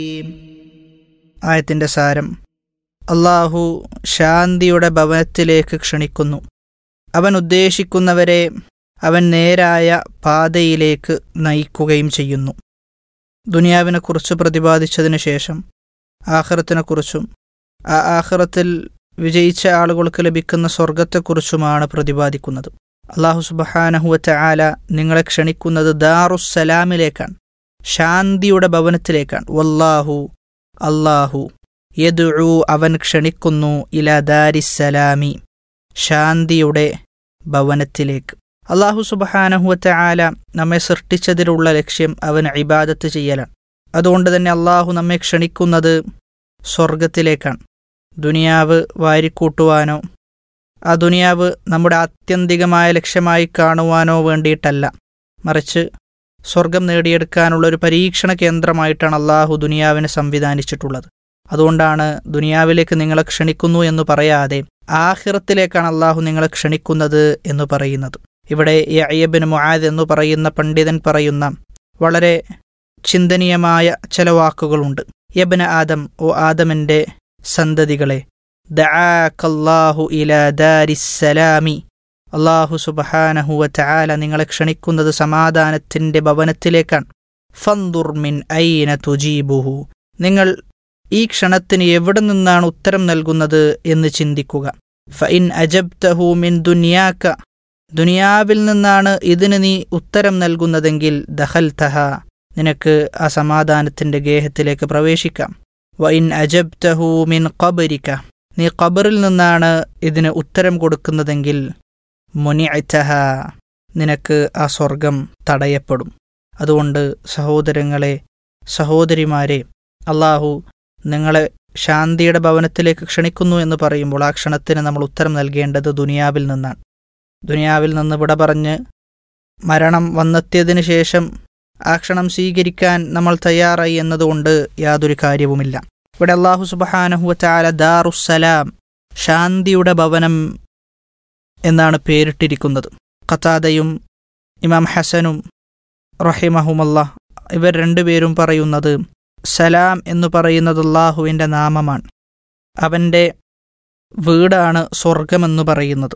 ആയത്തിൻ്റെ സാരം അള്ളാഹു ശാന്തിയുടെ ഭവനത്തിലേക്ക് ക്ഷണിക്കുന്നു അവൻ ഉദ്ദേശിക്കുന്നവരെ അവൻ നേരായ പാതയിലേക്ക് നയിക്കുകയും ചെയ്യുന്നു ദുനിയാവിനെക്കുറിച്ച് പ്രതിപാദിച്ചതിന് ശേഷം ആഖിറത്തിനെക്കുറിച്ചും ആ ആഖിറത്തിൽ വിജയിച്ച ആളുകൾക്ക് ലഭിക്കുന്ന സ്വർഗത്തെക്കുറിച്ചുമാണ് പ്രതിപാദിക്കുന്നത് അള്ളാഹു സുബഹാനഹുവറ്റ ആല നിങ്ങളെ ക്ഷണിക്കുന്നത് ദാറുസലാമിലേക്കാണ് ശാന്തിയുടെ ഭവനത്തിലേക്കാണ് വല്ലാഹു അള്ളാഹു യദുഴു അവൻ ക്ഷണിക്കുന്നു ഇല ദാരിസലാമി ശാന്തിയുടെ ഭവനത്തിലേക്ക് അള്ളാഹു സുബഹാനഹുവറ്റ ആല നമ്മെ സൃഷ്ടിച്ചതിലുള്ള ലക്ഷ്യം അവൻ ഇബാദത്ത് ചെയ്യലാണ് അതുകൊണ്ട് തന്നെ അള്ളാഹു നമ്മെ ക്ഷണിക്കുന്നത് സ്വർഗത്തിലേക്കാണ് ദുനിയാവ് വാരിക്കൂട്ടുവാനോ ആ ദുനിയാവ് നമ്മുടെ ആത്യന്തികമായ ലക്ഷ്യമായി കാണുവാനോ വേണ്ടിയിട്ടല്ല മറിച്ച് സ്വർഗം നേടിയെടുക്കാനുള്ള ഒരു പരീക്ഷണ കേന്ദ്രമായിട്ടാണ് അള്ളാഹു ദുനിയാവിനെ സംവിധാനിച്ചിട്ടുള്ളത് അതുകൊണ്ടാണ് ദുനിയാവിലേക്ക് നിങ്ങളെ ക്ഷണിക്കുന്നു എന്ന് പറയാതെ ആഹിറത്തിലേക്കാണ് അള്ളാഹു നിങ്ങളെ ക്ഷണിക്കുന്നത് എന്ന് പറയുന്നത് ഇവിടെ യയ്യബിൻ മുആദ് എന്ന് പറയുന്ന പണ്ഡിതൻ പറയുന്ന വളരെ ചിന്തനീയമായ ചില വാക്കുകളുണ്ട് യബന ആദം ഓ ആദമിൻ്റെ സന്തതികളെ ദആക്കല്ലാഹു ഇല ദാരിസ്സലാമി അള്ളാഹു സുബഹാനഹുവ ചാല നിങ്ങളെ ക്ഷണിക്കുന്നത് സമാധാനത്തിൻ്റെ ഭവനത്തിലേക്കാണ് ഫന്ദുർ മിൻ ഐന തുജീബുഹു നിങ്ങൾ ഈ ക്ഷണത്തിന് എവിടെ നിന്നാണ് ഉത്തരം നൽകുന്നത് എന്ന് ചിന്തിക്കുക ഫഇൻ അജബ്തഹു മിൻ ദുനിയാക്ക ദുനിയാവിൽ നിന്നാണ് ഇതിന് നീ ഉത്തരം നൽകുന്നതെങ്കിൽ ദഹൽ തഹ നിനക്ക് ആ സമാധാനത്തിൻ്റെ ഗേഹത്തിലേക്ക് പ്രവേശിക്കാം വൈൻ അജബ്തഹു മിൻ ഖബരിക നീ ഖബറിൽ നിന്നാണ് ഇതിന് ഉത്തരം കൊടുക്കുന്നതെങ്കിൽ മുനിഅറ്റഹ നിനക്ക് ആ സ്വർഗം തടയപ്പെടും അതുകൊണ്ട് സഹോദരങ്ങളെ സഹോദരിമാരെ അള്ളാഹു നിങ്ങളെ ശാന്തിയുടെ ഭവനത്തിലേക്ക് ക്ഷണിക്കുന്നു എന്ന് പറയുമ്പോൾ ആ ക്ഷണത്തിന് നമ്മൾ ഉത്തരം നൽകേണ്ടത് ദുനിയാവിൽ നിന്നാണ് ദുനിയാവിൽ നിന്ന് വിട പറഞ്ഞ് മരണം വന്നെത്തിയതിനു ശേഷം ആ ക്ഷണം സ്വീകരിക്കാൻ നമ്മൾ തയ്യാറായി എന്നതുകൊണ്ട് യാതൊരു കാര്യവുമില്ല ഇവിടെ അള്ളാഹു സുബഹാനഹുവ ചാല ദാറുസലാം ശാന്തിയുടെ ഭവനം എന്നാണ് പേരിട്ടിരിക്കുന്നത് ഖത്താദയും ഇമാം ഹസനും റഹിമഹുമല്ല ഇവർ രണ്ടുപേരും പറയുന്നത് സലാം എന്ന് പറയുന്നത് അള്ളാഹുവിൻ്റെ നാമമാണ് അവൻ്റെ വീടാണ് സ്വർഗമെന്ന് പറയുന്നത്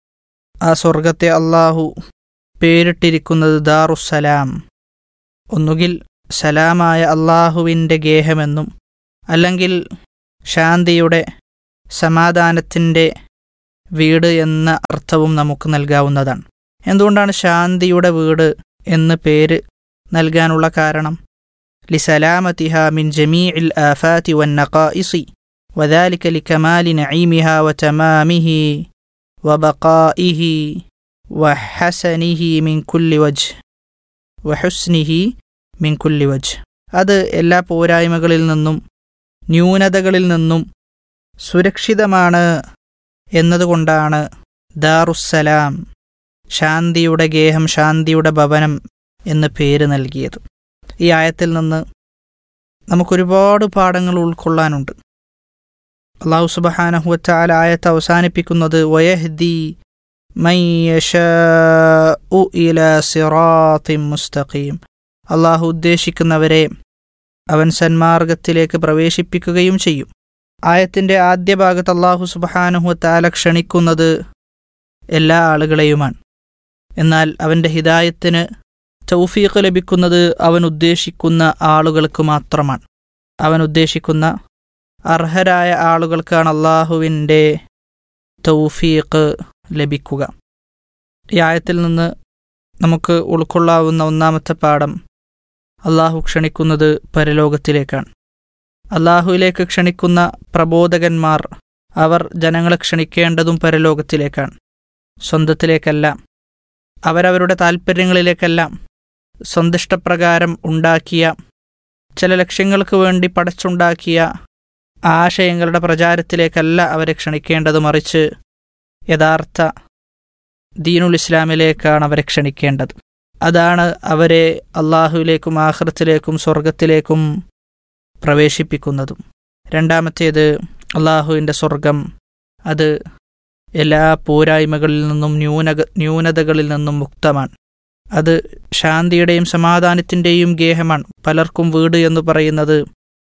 ആ സ്വർഗത്തെ അള്ളാഹു പേരിട്ടിരിക്കുന്നത് ദാറുസലാം ഒന്നുകിൽ സലാമായ അള്ളാഹുവിൻ്റെ ഗേഹമെന്നും അല്ലെങ്കിൽ ശാന്തിയുടെ സമാധാനത്തിൻ്റെ വീട് എന്ന അർത്ഥവും നമുക്ക് നൽകാവുന്നതാണ് എന്തുകൊണ്ടാണ് ശാന്തിയുടെ വീട് എന്ന് പേര് നൽകാനുള്ള കാരണം ലിസലാമത്തിഹ മിൻ ജമീഇൽ ആഫാത്തി വന്നഖായിസി وذلك لكمال نعيمها وتمامه وبقائه وحسنه من كل وجه وحسنه من كل وجه അത് എല്ലാ പോരായ്മകളിൽ നിന്നും ന്യൂനതകളിൽ നിന്നും സുരക്ഷിതമാണ് എന്നതുകൊണ്ടാണ് ദാറുസ്സലാം ശാന്തിയുടെ ഗേഹം ശാന്തിയുടെ ഭവനം എന്ന് പേര് നൽകിയത് ഈ ആയത്തിൽ നിന്ന് നമുക്കൊരുപാട് പാഠങ്ങൾ ഉൾക്കൊള്ളാനുണ്ട് അള്ളാഹു സുബഹാനഹുവറ്റാല ആയത്ത് അവസാനിപ്പിക്കുന്നത് വയഹ്ദി മുസ്തഖീം അള്ളാഹു ഉദ്ദേശിക്കുന്നവരെ അവൻ സന്മാർഗത്തിലേക്ക് പ്രവേശിപ്പിക്കുകയും ചെയ്യും ആയത്തിൻ്റെ ആദ്യ ഭാഗത്ത് അള്ളാഹു സുബഹാനുഹുത്താല ക്ഷണിക്കുന്നത് എല്ലാ ആളുകളെയുമാണ് എന്നാൽ അവൻ്റെ ഹിദായത്തിന് തൗഫീഖ് ലഭിക്കുന്നത് അവൻ ഉദ്ദേശിക്കുന്ന ആളുകൾക്ക് മാത്രമാണ് അവൻ ഉദ്ദേശിക്കുന്ന അർഹരായ ആളുകൾക്കാണ് അള്ളാഹുവിൻ്റെ തൗഫീഖ് ലഭിക്കുക ഈ ആയത്തിൽ നിന്ന് നമുക്ക് ഉൾക്കൊള്ളാവുന്ന ഒന്നാമത്തെ പാഠം അള്ളാഹു ക്ഷണിക്കുന്നത് പരലോകത്തിലേക്കാണ് അള്ളാഹുവിലേക്ക് ക്ഷണിക്കുന്ന പ്രബോധകന്മാർ അവർ ജനങ്ങളെ ക്ഷണിക്കേണ്ടതും പരലോകത്തിലേക്കാണ് സ്വന്തത്തിലേക്കല്ല അവരവരുടെ താൽപ്പര്യങ്ങളിലേക്കല്ല സ്വന്തിഷ്ടപ്രകാരം ഉണ്ടാക്കിയ ചില ലക്ഷ്യങ്ങൾക്ക് വേണ്ടി പടച്ചുണ്ടാക്കിയ ആശയങ്ങളുടെ പ്രചാരത്തിലേക്കല്ല അവരെ ക്ഷണിക്കേണ്ടത് മറിച്ച് യഥാർത്ഥ ദീനുൽ ഇസ്ലാമിലേക്കാണ് അവരെ ക്ഷണിക്കേണ്ടത് അതാണ് അവരെ അള്ളാഹുവിലേക്കും ആഹൃത്തിലേക്കും സ്വർഗത്തിലേക്കും പ്രവേശിപ്പിക്കുന്നതും രണ്ടാമത്തേത് അള്ളാഹുവിൻ്റെ സ്വർഗം അത് എല്ലാ പോരായ്മകളിൽ നിന്നും ന്യൂനക ന്യൂനതകളിൽ നിന്നും മുക്തമാണ് അത് ശാന്തിയുടെയും സമാധാനത്തിൻ്റെയും ഗേഹമാണ് പലർക്കും വീട് എന്ന് പറയുന്നത്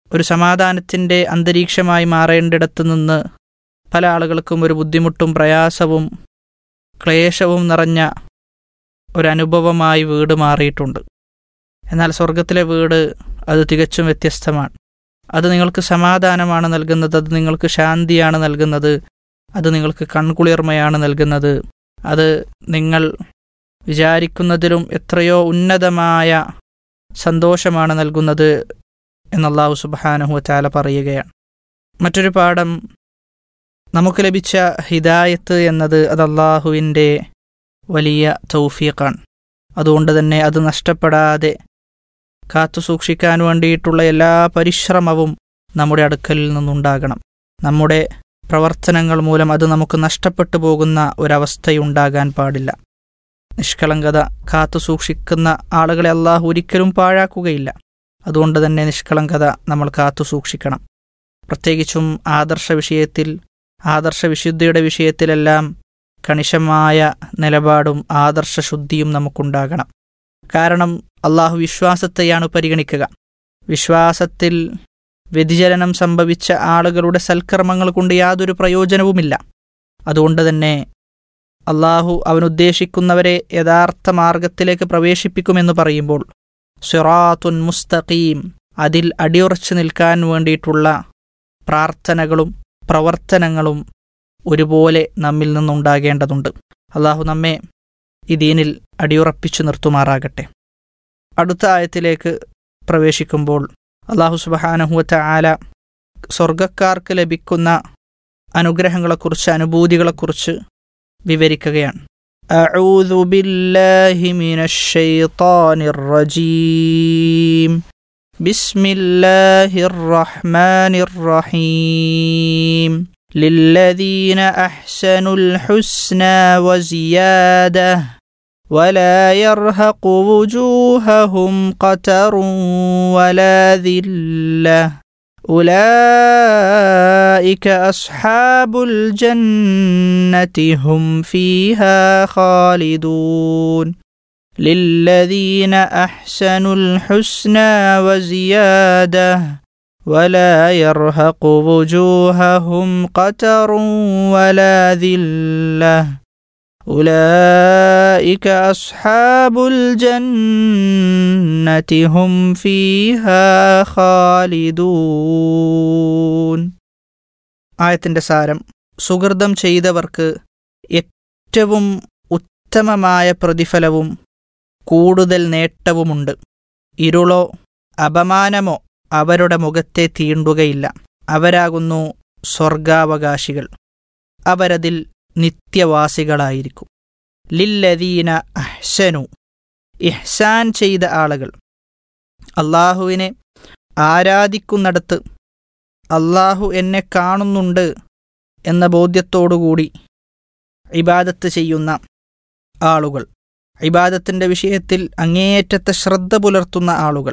ഒരു സമാധാനത്തിൻ്റെ അന്തരീക്ഷമായി മാറേണ്ടിടത്ത് നിന്ന് പല ആളുകൾക്കും ഒരു ബുദ്ധിമുട്ടും പ്രയാസവും ക്ലേശവും നിറഞ്ഞ ഒരനുഭവമായി വീട് മാറിയിട്ടുണ്ട് എന്നാൽ സ്വർഗത്തിലെ വീട് അത് തികച്ചും വ്യത്യസ്തമാണ് അത് നിങ്ങൾക്ക് സമാധാനമാണ് നൽകുന്നത് അത് നിങ്ങൾക്ക് ശാന്തിയാണ് നൽകുന്നത് അത് നിങ്ങൾക്ക് കൺകുളിർമയാണ് നൽകുന്നത് അത് നിങ്ങൾ വിചാരിക്കുന്നതിലും എത്രയോ ഉന്നതമായ സന്തോഷമാണ് നൽകുന്നത് എന്നല്ലാഹു സുബാനഹു ചാല പറയുകയാണ് മറ്റൊരു പാഠം നമുക്ക് ലഭിച്ച ഹിദായത്ത് എന്നത് അത് അള്ളാഹുവിൻ്റെ വലിയ തൗഫീഖാണ് അതുകൊണ്ട് തന്നെ അത് നഷ്ടപ്പെടാതെ കാത്തു സൂക്ഷിക്കാൻ വേണ്ടിയിട്ടുള്ള എല്ലാ പരിശ്രമവും നമ്മുടെ അടുക്കലിൽ നിന്നുണ്ടാകണം നമ്മുടെ പ്രവർത്തനങ്ങൾ മൂലം അത് നമുക്ക് നഷ്ടപ്പെട്ടു പോകുന്ന ഒരവസ്ഥയുണ്ടാകാൻ പാടില്ല നിഷ്കളങ്കത കാത്തു സൂക്ഷിക്കുന്ന ആളുകളെ അള്ളാഹു ഒരിക്കലും പാഴാക്കുകയില്ല അതുകൊണ്ട് തന്നെ നിഷ്കളങ്കത നമ്മൾ കാത്തു സൂക്ഷിക്കണം പ്രത്യേകിച്ചും ആദർശ വിഷയത്തിൽ ആദർശ വിശുദ്ധിയുടെ വിഷയത്തിലെല്ലാം കണിശമായ നിലപാടും ആദർശ ശുദ്ധിയും നമുക്കുണ്ടാകണം കാരണം അള്ളാഹു വിശ്വാസത്തെയാണ് പരിഗണിക്കുക വിശ്വാസത്തിൽ വ്യതിചലനം സംഭവിച്ച ആളുകളുടെ സൽക്കർമ്മങ്ങൾ കൊണ്ട് യാതൊരു പ്രയോജനവുമില്ല അതുകൊണ്ട് തന്നെ അള്ളാഹു അവനുദ്ദേശിക്കുന്നവരെ യഥാർത്ഥ മാർഗത്തിലേക്ക് പ്രവേശിപ്പിക്കുമെന്ന് പറയുമ്പോൾ സിറാത്തുൻ മുസ്തഖീം അതിൽ അടിയുറച്ചു നിൽക്കാൻ വേണ്ടിയിട്ടുള്ള പ്രാർത്ഥനകളും പ്രവർത്തനങ്ങളും ഒരുപോലെ നമ്മിൽ നിന്നുണ്ടാകേണ്ടതുണ്ട് അള്ളാഹു നമ്മെ ഈ ദീനിൽ അടിയുറപ്പിച്ചു നിർത്തുമാറാകട്ടെ അടുത്ത ആയത്തിലേക്ക് പ്രവേശിക്കുമ്പോൾ അള്ളാഹു സുബഹാനഹുവറ്റ ആല സ്വർഗക്കാർക്ക് ലഭിക്കുന്ന അനുഗ്രഹങ്ങളെക്കുറിച്ച് അനുഭൂതികളെക്കുറിച്ച് വിവരിക്കുകയാണ് أعوذ بالله من الشيطان الرجيم بسم الله الرحمن الرحيم للذين أحسنوا الحسنى وزيادة ولا يرهق وجوههم قتر ولا ذلة أولئك أصحاب الجنة هم فيها خالدون للذين أحسنوا الحسنى وزيادة ولا يرهق وجوههم قتر ولا ذلة أولئك أصحاب الجنة هم فيها خالدون ആയത്തിൻ്റെ സാരം സുഹൃതം ചെയ്തവർക്ക് ഏറ്റവും ഉത്തമമായ പ്രതിഫലവും കൂടുതൽ നേട്ടവുമുണ്ട് ഇരുളോ അപമാനമോ അവരുടെ മുഖത്തെ തീണ്ടുകയില്ല അവരാകുന്നു സ്വർഗാവകാശികൾ അവരതിൽ നിത്യവാസികളായിരിക്കും ലില്ലദീന അഹ്സനു ഇഹ്സാൻ ചെയ്ത ആളുകൾ അള്ളാഹുവിനെ ആരാധിക്കുന്നിടത്ത് അള്ളാഹു എന്നെ കാണുന്നുണ്ട് എന്ന ബോധ്യത്തോടുകൂടി ഇബാദത്ത് ചെയ്യുന്ന ആളുകൾ ഇബാദത്തിൻ്റെ വിഷയത്തിൽ അങ്ങേയറ്റത്തെ ശ്രദ്ധ പുലർത്തുന്ന ആളുകൾ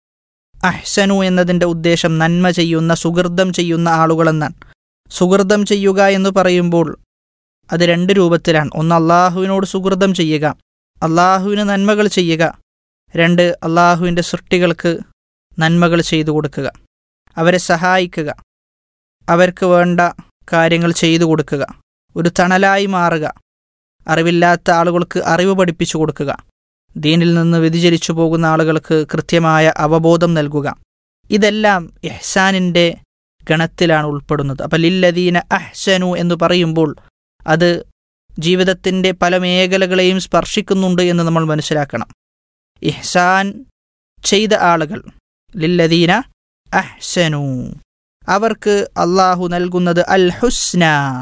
അഹ്സനു എന്നതിൻ്റെ ഉദ്ദേശം നന്മ ചെയ്യുന്ന സുഹൃതം ചെയ്യുന്ന ആളുകളെന്നാണ് സുഹൃതം ചെയ്യുക എന്ന് പറയുമ്പോൾ അത് രണ്ട് രൂപത്തിലാണ് ഒന്ന് അള്ളാഹുവിനോട് സുഹൃതം ചെയ്യുക അള്ളാഹുവിന് നന്മകൾ ചെയ്യുക രണ്ട് അള്ളാഹുവിൻ്റെ സൃഷ്ടികൾക്ക് നന്മകൾ ചെയ്തു കൊടുക്കുക അവരെ സഹായിക്കുക അവർക്ക് വേണ്ട കാര്യങ്ങൾ ചെയ്തു കൊടുക്കുക ഒരു തണലായി മാറുക അറിവില്ലാത്ത ആളുകൾക്ക് അറിവ് പഠിപ്പിച്ചു കൊടുക്കുക ദീനിൽ നിന്ന് വ്യതിചലിച്ചു പോകുന്ന ആളുകൾക്ക് കൃത്യമായ അവബോധം നൽകുക ഇതെല്ലാം ഇഹ്സാനിൻ്റെ ഗണത്തിലാണ് ഉൾപ്പെടുന്നത് അപ്പം ലില്ലദീന അഹ്സനു എന്ന് പറയുമ്പോൾ അത് ജീവിതത്തിൻ്റെ പല മേഖലകളെയും സ്പർശിക്കുന്നുണ്ട് എന്ന് നമ്മൾ മനസ്സിലാക്കണം ഇഹ്സാൻ ചെയ്ത ആളുകൾ ലില്ലദീന അഹ്സനു അവർക്ക് അള്ളാഹു നൽകുന്നത് അൽ ഹുസ്ന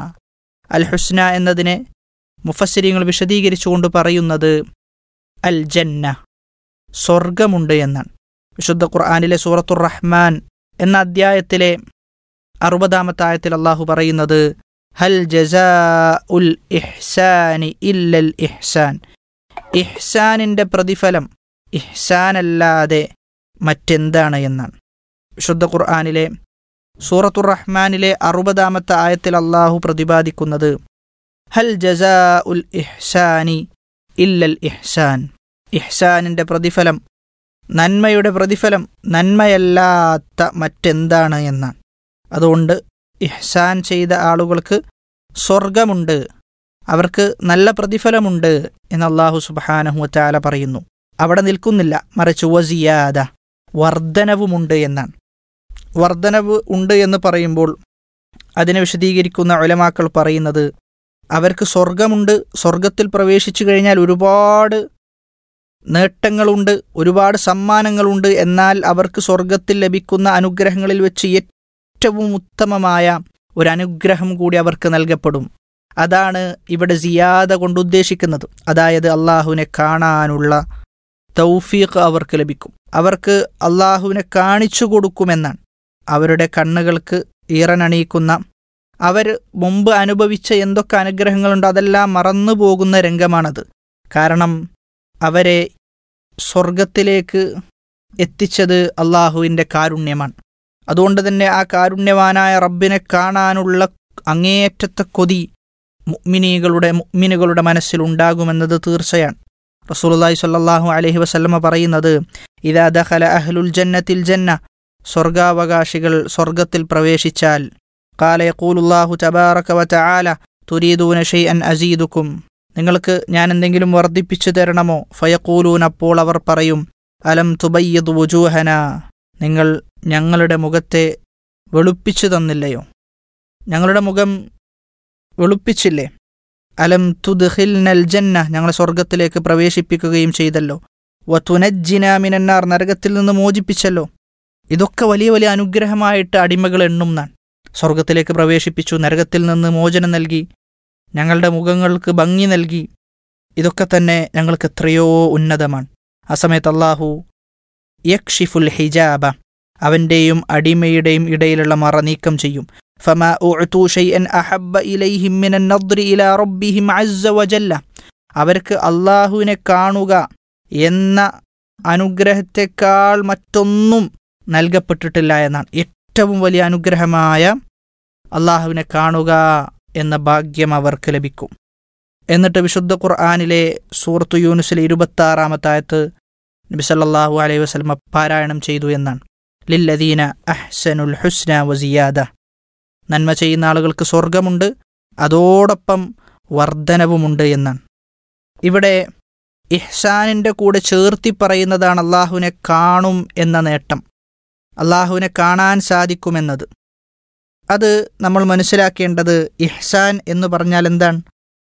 അൽ ഹുസ്ന എന്നതിനെ മുഫസ്സിരിങ്ങൾ വിശദീകരിച്ചുകൊണ്ട് പറയുന്നത് അൽ ജന്ന സ്വർഗമുണ്ട് എന്നാണ് വിശുദ്ധ ഖുർആാനിലെ സൂറത്തുർ റഹ്മാൻ എന്ന അധ്യായത്തിലെ അറുപതാമത്തെ ആയത്തിൽ അള്ളാഹു പറയുന്നത് ഹൽ ജസാ ഉൽ ഇഹ്സാനി ഇല്ലൽ ഇഹ്സാൻ ഇഹ്സാനിൻ്റെ പ്രതിഫലം ഇഹ്സാനല്ലാതെ മറ്റെന്താണ് എന്നാണ് വിശുദ്ധ ഖുർആാനിലെ സൂറത്തുർ റഹ്മാനിലെ അറുപതാമത്തെ ആയത്തിൽ അള്ളാഹു പ്രതിപാദിക്കുന്നത് ഹൽ ജസാ ഉൽ ഇഹ്സാനി ഇല്ലൽ ഇഹ്സാൻ ഇഹ്സാനിൻ്റെ പ്രതിഫലം നന്മയുടെ പ്രതിഫലം നന്മയല്ലാത്ത മറ്റെന്താണ് എന്നാണ് അതുകൊണ്ട് ഇഹ്സാൻ ചെയ്ത ആളുകൾക്ക് സ്വർഗമുണ്ട് അവർക്ക് നല്ല പ്രതിഫലമുണ്ട് എന്ന് അള്ളാഹു സുബാനഹു ചാല പറയുന്നു അവിടെ നിൽക്കുന്നില്ല മറിച്ച് വസിയാദ വർധനവുമുണ്ട് എന്നാണ് വർധനവ് ഉണ്ട് എന്ന് പറയുമ്പോൾ അതിനെ വിശദീകരിക്കുന്ന ഒലമാക്കൾ പറയുന്നത് അവർക്ക് സ്വർഗമുണ്ട് സ്വർഗത്തിൽ പ്രവേശിച്ചു കഴിഞ്ഞാൽ ഒരുപാട് നേട്ടങ്ങളുണ്ട് ഒരുപാട് സമ്മാനങ്ങളുണ്ട് എന്നാൽ അവർക്ക് സ്വർഗത്തിൽ ലഭിക്കുന്ന അനുഗ്രഹങ്ങളിൽ വെച്ച് ഏറ്റവും ഉത്തമമായ ഒരു അനുഗ്രഹം കൂടി അവർക്ക് നൽകപ്പെടും അതാണ് ഇവിടെ സിയാദ കൊണ്ട് ഉദ്ദേശിക്കുന്നത് അതായത് അള്ളാഹുവിനെ കാണാനുള്ള തൗഫീഖ് അവർക്ക് ലഭിക്കും അവർക്ക് അള്ളാഹുവിനെ കാണിച്ചു കൊടുക്കുമെന്നാണ് അവരുടെ കണ്ണുകൾക്ക് ഈറനണിയിക്കുന്ന അവർ മുമ്പ് അനുഭവിച്ച എന്തൊക്കെ അനുഗ്രഹങ്ങളുണ്ടോ അതെല്ലാം മറന്നു പോകുന്ന രംഗമാണത് കാരണം അവരെ സ്വർഗത്തിലേക്ക് എത്തിച്ചത് അള്ളാഹുവിൻ്റെ കാരുണ്യമാണ് അതുകൊണ്ട് തന്നെ ആ കാരുണ്യവാനായ റബ്ബിനെ കാണാനുള്ള അങ്ങേയറ്റത്തെ കൊതി മുഅ്മിനീകളുടെ മുഅ്മിനുകളുടെ മനസ്സിലുണ്ടാകുമെന്നത് തീർച്ചയാണ് റസൂലുള്ളാഹി സ്വല്ലല്ലാഹു അലൈഹി വസല്ലമ പറയുന്നത് ഇദാ ദഖല അഹ്ലുൽ ജന്നത്തിൽ ജന്ന സ്വർഗാവകാശികൾ സ്വർഗത്തിൽ പ്രവേശിച്ചാൽ കാല യഖൂലുല്ലാഹു തബാറക വതആല തുരീദൂന ഷൈഅൻ അസീദുക്കും നിങ്ങൾക്ക് ഞാൻ എന്തെങ്കിലും വർദ്ധിപ്പിച്ചു തരണമോ ഫയഖൂലൂൻ അപ്പോൾ അവർ പറയും അലം തുബയ്യദ് വുജൂഹന നിങ്ങൾ ഞങ്ങളുടെ മുഖത്തെ വെളുപ്പിച്ചു തന്നില്ലയോ ഞങ്ങളുടെ മുഖം വെളുപ്പിച്ചില്ലേ അലം തുദ്ഹിൽനൽ ജന്ന ഞങ്ങളെ സ്വർഗത്തിലേക്ക് പ്രവേശിപ്പിക്കുകയും ചെയ്തല്ലോ വതുനജ്ജിന മിനന്നാർ നരകത്തിൽ നിന്ന് മോചിപ്പിച്ചല്ലോ ഇതൊക്കെ വലിയ വലിയ അനുഗ്രഹമായിട്ട് അടിമകൾ എണ്ണുന്നാണ് സ്വർഗത്തിലേക്ക് പ്രവേശിപ്പിച്ചു നരകത്തിൽ നിന്ന് മോചനം നൽകി ഞങ്ങളുടെ മുഖങ്ങൾക്ക് ഭംഗി നൽകി ഇതൊക്കെ തന്നെ ഞങ്ങൾക്ക് എത്രയോ ഉന്നതമാണ് ആ സമയത്ത് അള്ളാഹു യക്ഷിഫുൽ ഹിജാബ അവൻ്റെയും അടിമയുടെയും ഇടയിലുള്ള മറ നീക്കം ചെയ്യും فما أعطوا شيئا أحب إليهم من النظر إلى ربهم عز وجل അവർക്ക് അള്ളാഹുവിനെ കാണുക എന്ന അനുഗ്രഹത്തെക്കാൾ മറ്റൊന്നും നൽകപ്പെട്ടിട്ടില്ല എന്നാണ് ഏറ്റവും വലിയ അനുഗ്രഹമായ അള്ളാഹുവിനെ കാണുക എന്ന ഭാഗ്യം അവർക്ക് ലഭിക്കും എന്നിട്ട് വിശുദ്ധ ഖുർആാനിലെ സൂറത്തു യൂനുസിലെ ഇരുപത്താറാമത്തായത്ത് നബി സല്ലല്ലാഹു അലൈഹി വസല്ലമ പാരായണം ചെയ്തു എന്നാണ് ലില്ലദീന അഹ്സനുൽ ഹുസ്ന വസിയാദ നന്മ ചെയ്യുന്ന ആളുകൾക്ക് സ്വർഗമുണ്ട് അതോടൊപ്പം വർധനവുമുണ്ട് എന്നാണ് ഇവിടെ ഇഹ്സാനിൻ്റെ കൂടെ ചേർത്തി പറയുന്നതാണ് അള്ളാഹുവിനെ കാണും എന്ന നേട്ടം അള്ളാഹുവിനെ കാണാൻ സാധിക്കുമെന്നത് അത് നമ്മൾ മനസ്സിലാക്കേണ്ടത് ഇഹ്സാൻ എന്ന് പറഞ്ഞാൽ എന്താണ്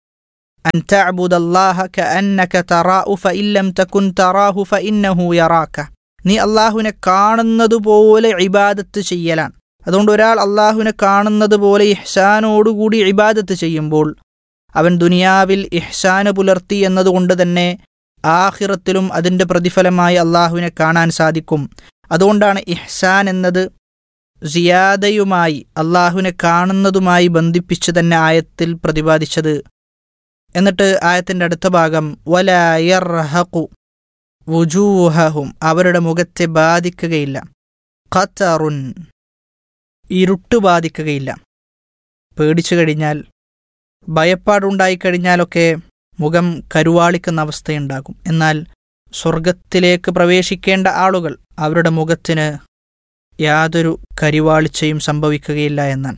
أن تعبد الله كأنك تراه فإن لم تكن تراه فإنه يراك നീ അള്ളാഹുവിനെ കാണുന്നത് പോലെ ഇബാദത്ത് ചെയ്യലാണ് അതുകൊണ്ട് ഒരാൾ അള്ളാഹുവിനെ കാണുന്നത് പോലെ ഇഹ്സാനോടുകൂടി ഇബാദത്ത് ചെയ്യുമ്പോൾ അവൻ ദുനിയാവിൽ ഇഹ്സാന് പുലർത്തി എന്നതുകൊണ്ട് തന്നെ ആഹിറത്തിലും അതിൻ്റെ പ്രതിഫലമായി അള്ളാഹുവിനെ കാണാൻ സാധിക്കും അതുകൊണ്ടാണ് ഇഹ്സാൻ എന്നത് സിയാദയുമായി അള്ളാഹുവിനെ കാണുന്നതുമായി ബന്ധിപ്പിച്ച് തന്നെ ആയത്തിൽ പ്രതിപാദിച്ചത് എന്നിട്ട് ആയത്തിൻ്റെ അടുത്ത ഭാഗം വലയർഹു വുജൂഹഹും അവരുടെ മുഖത്തെ ബാധിക്കുകയില്ല ഖത്തറുൻ ഇരുട്ട് ബാധിക്കുകയില്ല പേടിച്ചു കഴിഞ്ഞാൽ ഭയപ്പാടുണ്ടായിക്കഴിഞ്ഞാലൊക്കെ മുഖം കരുവാളിക്കുന്ന അവസ്ഥയുണ്ടാകും എന്നാൽ സ്വർഗത്തിലേക്ക് പ്രവേശിക്കേണ്ട ആളുകൾ അവരുടെ മുഖത്തിന് യാതൊരു കരിവാളിച്ചയും സംഭവിക്കുകയില്ല എന്നാണ്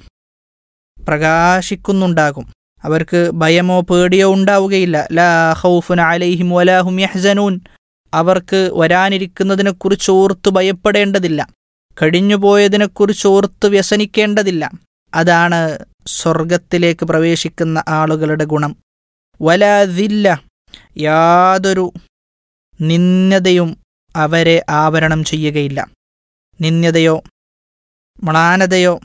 പ്രകാശിക്കുന്നുണ്ടാകും അവർക്ക് ഭയമോ പേടിയോ ഉണ്ടാവുകയില്ല ലാ ഹൗഫുൻ അലൈഹിം വലാഹും യഹ്സനൂൻ അവർക്ക് വരാനിരിക്കുന്നതിനെക്കുറിച്ച് ഓർത്ത് ഭയപ്പെടേണ്ടതില്ല കഴിഞ്ഞുപോയതിനെക്കുറിച്ച് ഓർത്ത് വ്യസനിക്കേണ്ടതില്ല അതാണ് സ്വർഗത്തിലേക്ക് പ്രവേശിക്കുന്ന ആളുകളുടെ ഗുണം വലാതില്ല യാതൊരു നിന്ദതയും അവരെ ആവരണം ചെയ്യുകയില്ല നിന്ദതയോ മ്ലാനതയോ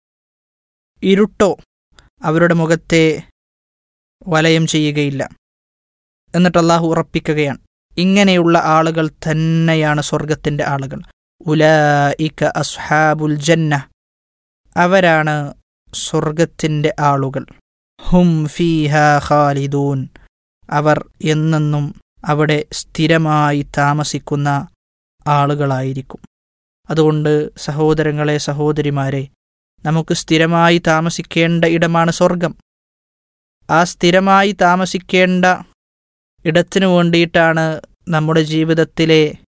ഇരുട്ടോ അവരുടെ മുഖത്തെ വലയം ചെയ്യുകയില്ല എന്നിട്ട് അള്ളാഹു ഉറപ്പിക്കുകയാണ് ഇങ്ങനെയുള്ള ആളുകൾ തന്നെയാണ് സ്വർഗത്തിൻ്റെ ആളുകൾ ഉലായിക അസ്ഹാബുൽ ജന്ന അവരാണ് സ്വർഗത്തിൻ്റെ ആളുകൾ ഹും ഫീഹ ഖാലിദൂൻ അവർ എന്നെന്നും അവിടെ സ്ഥിരമായി താമസിക്കുന്ന ആളുകളായിരിക്കും അതുകൊണ്ട് സഹോദരങ്ങളെ സഹോദരിമാരെ നമുക്ക് സ്ഥിരമായി താമസിക്കേണ്ട ഇടമാണ് സ്വർഗം ആ സ്ഥിരമായി താമസിക്കേണ്ട ഇടത്തിനു വേണ്ടിയിട്ടാണ് നമ്മുടെ ജീവിതത്തിലെ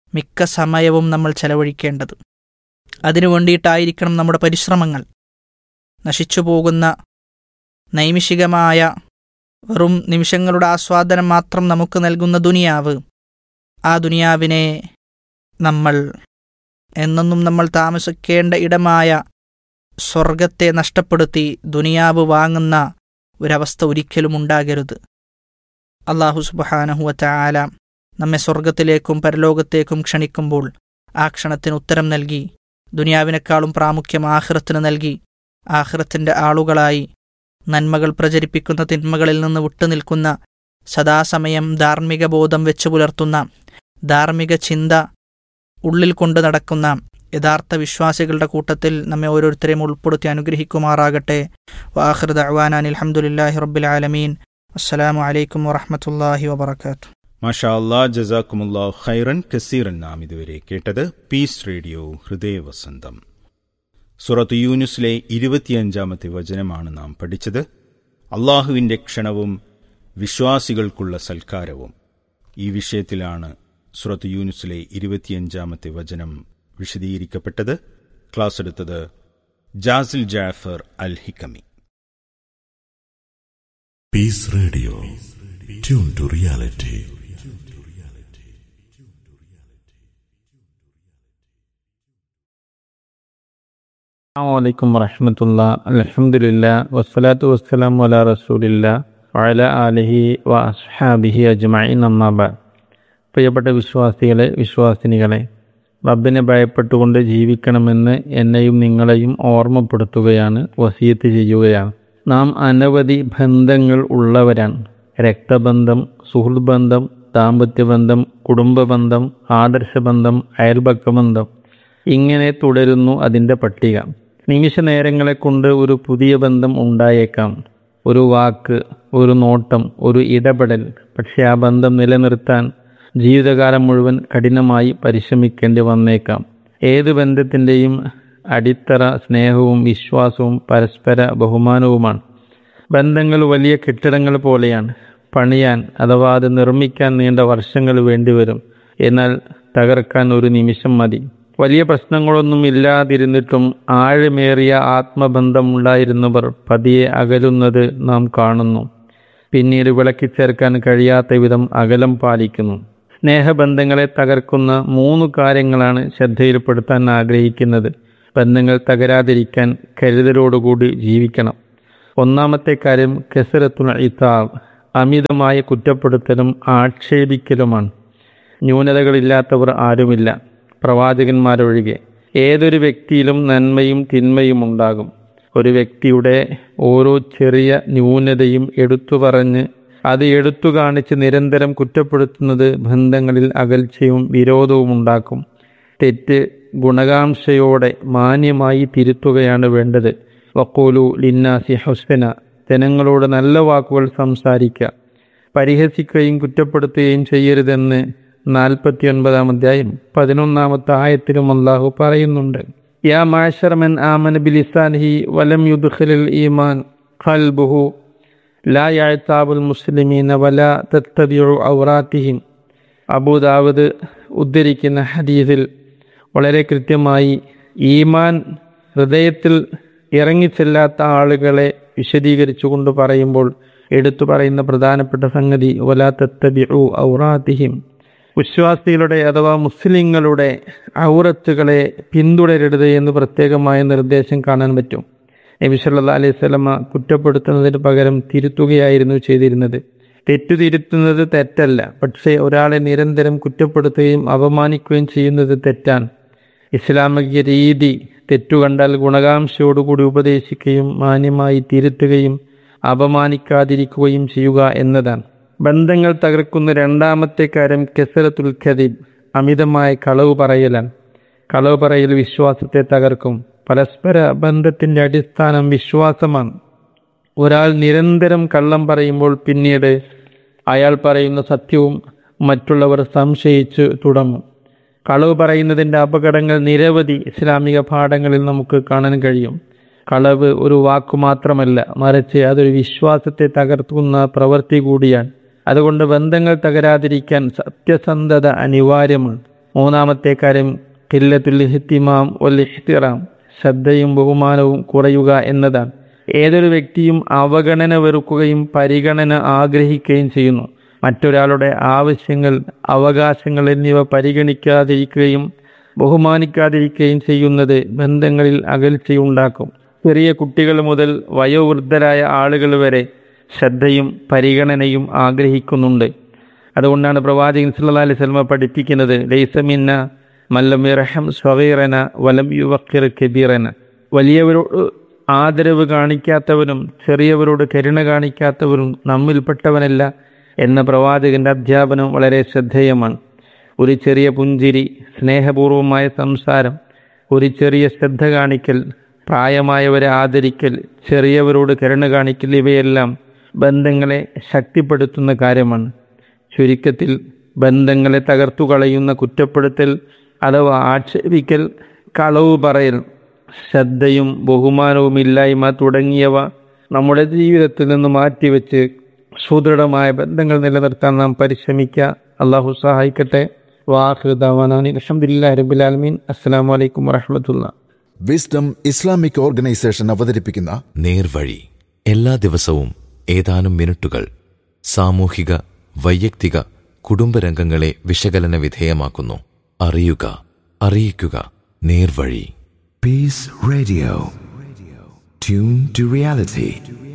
മിക്ക സമയവും നമ്മൾ ചെലവഴിക്കേണ്ടത് അതിനു വേണ്ടിയിട്ടായിരിക്കണം നമ്മുടെ പരിശ്രമങ്ങൾ നശിച്ചു പോകുന്ന നൈമിഷികമായ വെറും നിമിഷങ്ങളുടെ ആസ്വാദനം മാത്രം നമുക്ക് നൽകുന്ന ദുനിയാവ് ആ ദുനിയാവിനെ നമ്മൾ എന്നെന്നും നമ്മൾ താമസിക്കേണ്ട ഇടമായ സ്വർഗത്തെ നഷ്ടപ്പെടുത്തി ദുനിയാവ് വാങ്ങുന്ന ഒരവസ്ഥ ഒരിക്കലും ഉണ്ടാകരുത് അള്ളാഹു സുബഹാനഹുവറ്റ ആല നമ്മെ സ്വർഗത്തിലേക്കും പരലോകത്തേക്കും ക്ഷണിക്കുമ്പോൾ ആ ക്ഷണത്തിന് ഉത്തരം നൽകി ദുനിയാവിനേക്കാളും പ്രാമുഖ്യം ആഹ്റത്തിന് നൽകി ആഹ്റത്തിൻ്റെ ആളുകളായി നന്മകൾ പ്രചരിപ്പിക്കുന്ന തിന്മകളിൽ നിന്ന് വിട്ടുനിൽക്കുന്ന സദാസമയം ധാർമ്മിക ബോധം വെച്ചു പുലർത്തുന്ന ധാർമ്മിക ചിന്ത ഉള്ളിൽ കൊണ്ടു നടക്കുന്ന യഥാർത്ഥ വിശ്വാസികളുടെ കൂട്ടത്തിൽ നമ്മെ ഓരോരുത്തരെയും ഉൾപ്പെടുത്തി അനുഗ്രഹിക്കുമാറാകട്ടെ വാഹൃദ അവാനാൻ അലഹമുല്ലാഹി റബ്ബിൽ ആലമീൻ അസ്സലാമു അലൈക്കും വറഹമത്തല്ലാഹി വബർക്കാത്തു മാഷാ അല്ലാ ജസാക്കുമുല്ലാ ഖൈറൻ കസീറൻ നാം ഇതുവരെ കേട്ടത് പീസ് റേഡിയോ ഹൃദയവസന്തം സുറത്ത് യൂനുസിലെ ഇരുപത്തിയഞ്ചാമത്തെ വചനമാണ് നാം പഠിച്ചത് അള്ളാഹുവിൻ്റെ ക്ഷണവും വിശ്വാസികൾക്കുള്ള സൽക്കാരവും ഈ വിഷയത്തിലാണ് സുറത്ത് യൂനുസിലെ ഇരുപത്തിയഞ്ചാമത്തെ വചനം വിശദീകരിക്കപ്പെട്ടത് ക്ലാസ് എടുത്തത് ജാസിൽ ജാഫർ അൽ Hikami Peace Radio. Tune to reality. അസ്സാം വറഹമത്തുള്ള അലഹമുല്ല വസ്സലാത്തു വസ്സലാം വല റസൂലില്ല വഅല ആലിഹി വ അസ്ഹാബിഹി അജ്മഈൻ അമ്മാബ പ്രിയപ്പെട്ട വിശ്വാസികളെ വിശ്വാസിനികളെ റബ്ബിനെ ഭയപ്പെട്ടുകൊണ്ട് ജീവിക്കണമെന്ന് എന്നെയും നിങ്ങളെയും ഓർമ്മപ്പെടുത്തുകയാണ് വസീയത്ത് ചെയ്യുകയാണ് നാം അനവധി ബന്ധങ്ങൾ ഉള്ളവരാണ് രക്തബന്ധം സുഹൃത്ത് ബന്ധം ദാമ്പത്യബന്ധം കുടുംബബന്ധം ആദർശബന്ധം അയൽപക്കബന്ധം ഇങ്ങനെ തുടരുന്നു അതിൻ്റെ പട്ടിക നിമിഷ നേരങ്ങളെ കൊണ്ട് ഒരു പുതിയ ബന്ധം ഉണ്ടായേക്കാം ഒരു വാക്ക് ഒരു നോട്ടം ഒരു ഇടപെടൽ പക്ഷേ ആ ബന്ധം നിലനിർത്താൻ ജീവിതകാലം മുഴുവൻ കഠിനമായി പരിശ്രമിക്കേണ്ടി വന്നേക്കാം ഏത് ബന്ധത്തിൻ്റെയും അടിത്തറ സ്നേഹവും വിശ്വാസവും പരസ്പര ബഹുമാനവുമാണ് ബന്ധങ്ങൾ വലിയ കെട്ടിടങ്ങൾ പോലെയാണ് പണിയാൻ അഥവാ അത് നിർമ്മിക്കാൻ നീണ്ട വർഷങ്ങൾ വേണ്ടിവരും എന്നാൽ തകർക്കാൻ ഒരു നിമിഷം മതി വലിയ പ്രശ്നങ്ങളൊന്നും ഇല്ലാതിരുന്നിട്ടും ആഴമേറിയ ആത്മബന്ധമുണ്ടായിരുന്നവർ പതിയെ അകലുന്നത് നാം കാണുന്നു പിന്നീട് വിളക്കിച്ചേർക്കാൻ കഴിയാത്ത വിധം അകലം പാലിക്കുന്നു സ്നേഹബന്ധങ്ങളെ തകർക്കുന്ന മൂന്ന് കാര്യങ്ങളാണ് ശ്രദ്ധയിൽപ്പെടുത്താൻ ആഗ്രഹിക്കുന്നത് ബന്ധങ്ങൾ തകരാതിരിക്കാൻ കരുതലോടുകൂടി ജീവിക്കണം ഒന്നാമത്തെ കാര്യം കെസരത്തുൽ ഇത്താബ് അമിതമായ കുറ്റപ്പെടുത്തലും ആക്ഷേപിക്കലുമാണ് ന്യൂനതകളില്ലാത്തവർ ആരുമില്ല പ്രവാചകന്മാരൊഴികെ ഏതൊരു വ്യക്തിയിലും നന്മയും തിന്മയും ഉണ്ടാകും ഒരു വ്യക്തിയുടെ ഓരോ ചെറിയ ന്യൂനതയും എടുത്തു പറഞ്ഞ് അത് എടുത്തു കാണിച്ച് നിരന്തരം കുറ്റപ്പെടുത്തുന്നത് ബന്ധങ്ങളിൽ അകൽച്ചയും വിരോധവും ഉണ്ടാക്കും തെറ്റ് ഗുണകാംക്ഷയോടെ മാന്യമായി തിരുത്തുകയാണ് വേണ്ടത് വക്കോലു ലിന്നാസി ഹുസ്ന ജനങ്ങളോട് നല്ല വാക്കുകൾ സംസാരിക്കുക പരിഹസിക്കുകയും കുറ്റപ്പെടുത്തുകയും ചെയ്യരുതെന്ന് നാൽപ്പത്തി ഒൻപതാം അധ്യായം പതിനൊന്നാമത്തെ ആയത്തിലും അള്ളാഹു പറയുന്നുണ്ട് യാ മാഷർമൻ ആമൻ ബിലിസാൻഹി വലം യുദ്ഖലിൽ ഈമാൻ ഖൽബുഹു ലാ യഅ്താബുൽ മുസ്ലിമീന വല തത്തബിഉ ഔറാത്തിഹിം അബൂദാവദ് ഉദ്ധരിക്കുന്ന ഹദീസിൽ വളരെ കൃത്യമായി ഈമാൻ ഹൃദയത്തിൽ ഇറങ്ങിച്ചെല്ലാത്ത ആളുകളെ വിശദീകരിച്ചുകൊണ്ട് പറയുമ്പോൾ എടുത്തു പറയുന്ന പ്രധാനപ്പെട്ട സംഗതി വലാ തത്തബിഉ ഔറാത്തിഹിം വിശ്വാസികളുടെ അഥവാ മുസ്ലിങ്ങളുടെ ഔറത്തുകളെ പിന്തുടരരുത് എന്ന് പ്രത്യേകമായ നിർദ്ദേശം കാണാൻ പറ്റും നബി സല്ലാ അലൈഹി സ്വലമ കുറ്റപ്പെടുത്തുന്നതിന് പകരം തിരുത്തുകയായിരുന്നു ചെയ്തിരുന്നത് തെറ്റു തിരുത്തുന്നത് തെറ്റല്ല പക്ഷേ ഒരാളെ നിരന്തരം കുറ്റപ്പെടുത്തുകയും അപമാനിക്കുകയും ചെയ്യുന്നത് തെറ്റാണ് ഇസ്ലാമിക രീതി തെറ്റുകണ്ടാൽ ഗുണകാംക്ഷയോടുകൂടി ഉപദേശിക്കുകയും മാന്യമായി തിരുത്തുകയും അപമാനിക്കാതിരിക്കുകയും ചെയ്യുക എന്നതാണ് ബന്ധങ്ങൾ തകർക്കുന്ന രണ്ടാമത്തെ കാര്യം കെസരത്തുൽ ഖദീബ് അമിതമായ കളവ് പറയലാണ് കളവ് പറയൽ വിശ്വാസത്തെ തകർക്കും പരസ്പര ബന്ധത്തിന്റെ അടിസ്ഥാനം വിശ്വാസമാണ് ഒരാൾ നിരന്തരം കള്ളം പറയുമ്പോൾ പിന്നീട് അയാൾ പറയുന്ന സത്യവും മറ്റുള്ളവർ സംശയിച്ച് തുടങ്ങും കളവ് പറയുന്നതിൻ്റെ അപകടങ്ങൾ നിരവധി ഇസ്ലാമിക പാഠങ്ങളിൽ നമുക്ക് കാണാൻ കഴിയും കളവ് ഒരു വാക്കു മാത്രമല്ല മറിച്ച് അതൊരു വിശ്വാസത്തെ തകർക്കുന്ന പ്രവൃത്തി കൂടിയാണ് അതുകൊണ്ട് ബന്ധങ്ങൾ തകരാതിരിക്കാൻ സത്യസന്ധത അനിവാര്യമാണ് മൂന്നാമത്തെ കാര്യം കില്ലത്തുൽ ഹിത്തിമാം ഒൽ ഇഹ്തിറാം ശ്രദ്ധയും ബഹുമാനവും കുറയുക എന്നതാണ് ഏതൊരു വ്യക്തിയും അവഗണന വെറുക്കുകയും പരിഗണന ആഗ്രഹിക്കുകയും ചെയ്യുന്നു മറ്റൊരാളുടെ ആവശ്യങ്ങൾ അവകാശങ്ങൾ എന്നിവ പരിഗണിക്കാതിരിക്കുകയും ബഹുമാനിക്കാതിരിക്കുകയും ചെയ്യുന്നത് ബന്ധങ്ങളിൽ അകൽച്ചയുണ്ടാക്കും ചെറിയ കുട്ടികൾ മുതൽ വയോവൃദ്ധരായ ആളുകൾ വരെ ശ്രദ്ധയും പരിഗണനയും ആഗ്രഹിക്കുന്നുണ്ട് അതുകൊണ്ടാണ് പ്രവാചകൻ സല്ലല്ലാഹു അലൈഹി വസല്ലമ പഠിപ്പിക്കുന്നത് ലൈസമിന്ന മല്ലം ഇറഹം സ്വഗീറന വലം യുവക്കിർ കബീറന വലിയവരോട് ആദരവ് കാണിക്കാത്തവനും ചെറിയവരോട് കരുണ കാണിക്കാത്തവരും നമ്മിൽപ്പെട്ടവനല്ല എന്ന പ്രവാചകന്റെ അധ്യാപനം വളരെ ശ്രദ്ധേയമാണ് ഒരു ചെറിയ പുഞ്ചിരി സ്നേഹപൂർവമായ സംസാരം ഒരു ചെറിയ ശ്രദ്ധ കാണിക്കൽ പ്രായമായവരെ ആദരിക്കൽ ചെറിയവരോട് കരുണ കാണിക്കൽ ഇവയെല്ലാം ബന്ധങ്ങളെ ശക്തിപ്പെടുത്തുന്ന കാര്യമാണ് ചുരുക്കത്തിൽ ബന്ധങ്ങളെ തകർത്തു കളയുന്ന കുറ്റപ്പെടുത്തൽ അഥവാ ആക്ഷേപിക്കൽ കളവ് പറയൽ ശ്രദ്ധയും ബഹുമാനവും ഇല്ലായ്മ തുടങ്ങിയവ നമ്മുടെ ജീവിതത്തിൽ നിന്ന് മാറ്റിവെച്ച് സുദൃഢമായ ബന്ധങ്ങൾ നിലനിർത്താൻ നാം പരിശ്രമിക്കുക അള്ളാഹു സഹായിക്കട്ടെ വാഹൃദാവാനാണ് അലഹമുല്ലാ റബുലാലമീൻ അസ്സാം വലൈക്കും വറഹമത്തുള്ള വിസ്ഡം ഇസ്ലാമിക് ഓർഗനൈസേഷൻ അവതരിപ്പിക്കുന്ന നേർവഴി എല്ലാ ദിവസവും ഏതാനും മിനിറ്റുകൾ സാമൂഹിക വൈയക്തിക കുടുംബരംഗങ്ങളെ വിശകലന വിധേയമാക്കുന്നു അറിയുക അറിയിക്കുക നേർവഴി Peace Radio. Tune to reality.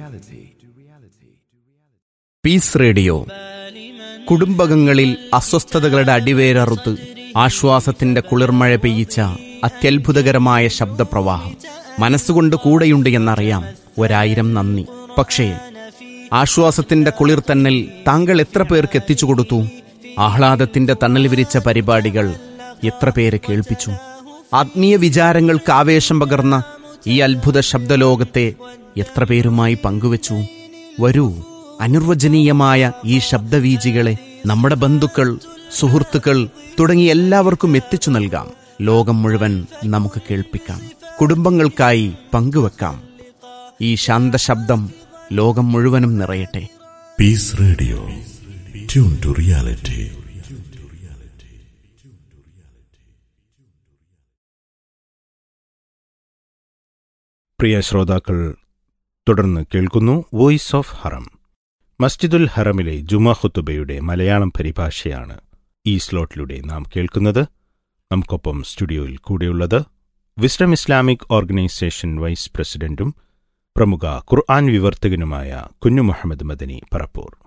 Peace radio കുടുംബകങ്ങളിൽ അസ്വസ്ഥതകളുടെ അടിവേരറുത്ത് ആശ്വാസത്തിന്റെ കുളിർമഴ പെയ്യിച്ച അത്യത്ഭുതകരമായ ശബ്ദപ്രവാഹം മനസ്സുകൊണ്ട് കൂടെയുണ്ട് എന്നറിയാം ഒരായിരം നന്ദി പക്ഷേ ആശ്വാസത്തിന്റെ കുളിർ തന്നൽ താങ്കൾ എത്ര പേർക്ക് എത്തിച്ചു കൊടുത്തു ആഹ്ലാദത്തിന്റെ തണൽ വിരിച്ച പരിപാടികൾ എത്ര പേരെ കേൾപ്പിച്ചു ആത്മീയ വിചാരങ്ങൾക്ക് ആവേശം പകർന്ന ഈ അത്ഭുത ശബ്ദലോകത്തെ എത്ര പേരുമായി പങ്കുവച്ചു വരൂ അനിർവചനീയമായ ഈ ശബ്ദവീജികളെ നമ്മുടെ ബന്ധുക്കൾ സുഹൃത്തുക്കൾ തുടങ്ങി എല്ലാവർക്കും എത്തിച്ചു നൽകാം ലോകം മുഴുവൻ നമുക്ക് കേൾപ്പിക്കാം കുടുംബങ്ങൾക്കായി പങ്കുവെക്കാം ഈ ശാന്തശബ്ദം ലോകം മുഴുവനും നിറയട്ടെ Peace Radio. Tune to reality. പ്രിയ ശ്രോതാക്കൾ തുടർന്ന് കേൾക്കുന്നു വോയിസ് ഓഫ് ഹറം മസ്ജിദുൽ ഹറമിലെ ജുമാ ഖുത്തുബയുടെ മലയാളം പരിഭാഷയാണ് ഈ സ്ലോട്ടിലൂടെ നാം കേൾക്കുന്നത് നമുക്കൊപ്പം സ്റ്റുഡിയോയിൽ കൂടെയുള്ളത് വിസ്ഡം ഇസ്ലാമിക് ഓർഗനൈസേഷൻ വൈസ് പ്രസിഡന്റും പ്രമുഖ ഖുർആൻ വിവർത്തകനുമായ കുഞ്ഞു മുഹമ്മദ് മദനി പറപ്പൂർ